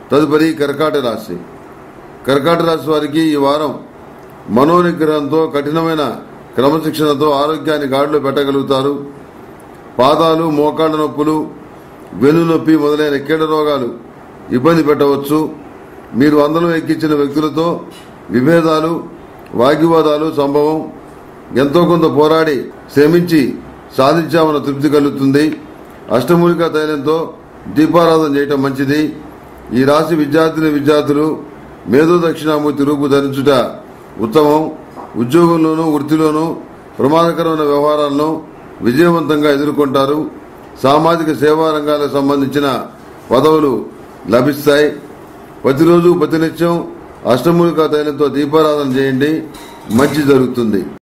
తదుపరి కర్కాట రాశి కర్కాట రాశి వారికి ఈ వారం మనోనిగ్రహంతో కఠినమైన క్రమశిక్షణతో ఆరోగ్యాన్ని గాడిలో పెట్టగలుగుతారు పాదాలు మోకాళ్ళ నొప్పులు వెన్ను నొప్పి మొదలైన కీడ రోగాలు ఇబ్బంది పెట్టవచ్చు మీరు అందరం ఎక్కించిన వ్యక్తులతో విభేదాలు వాగ్వివాదాలు సంభవం ఎంతో కొంత పోరాడి శ్రమించి సాధించామన్న తృప్తి కలుగుతుంది అష్టమూలికా తైలంతో దీపారాధన చేయటం మంచిది ఈ రాశి విద్యార్థిని విద్యార్థులు మేధో దక్షిణామూర్తి రూపు ధరించుట ఉత్తమం ఉద్యోగంలోనూ వృత్తిలోనూ ప్రమాదకరమైన వ్యవహారాలను విజయవంతంగా ఎదుర్కొంటారు సామాజిక సేవా రంగాలకు సంబంధించిన పదవులు లభిస్తాయి ప్రతిరోజు ప్రతినిత్యం అష్టమూలికా తైలంతో దీపారాధన చేయండి మంచి జరుగుతుంది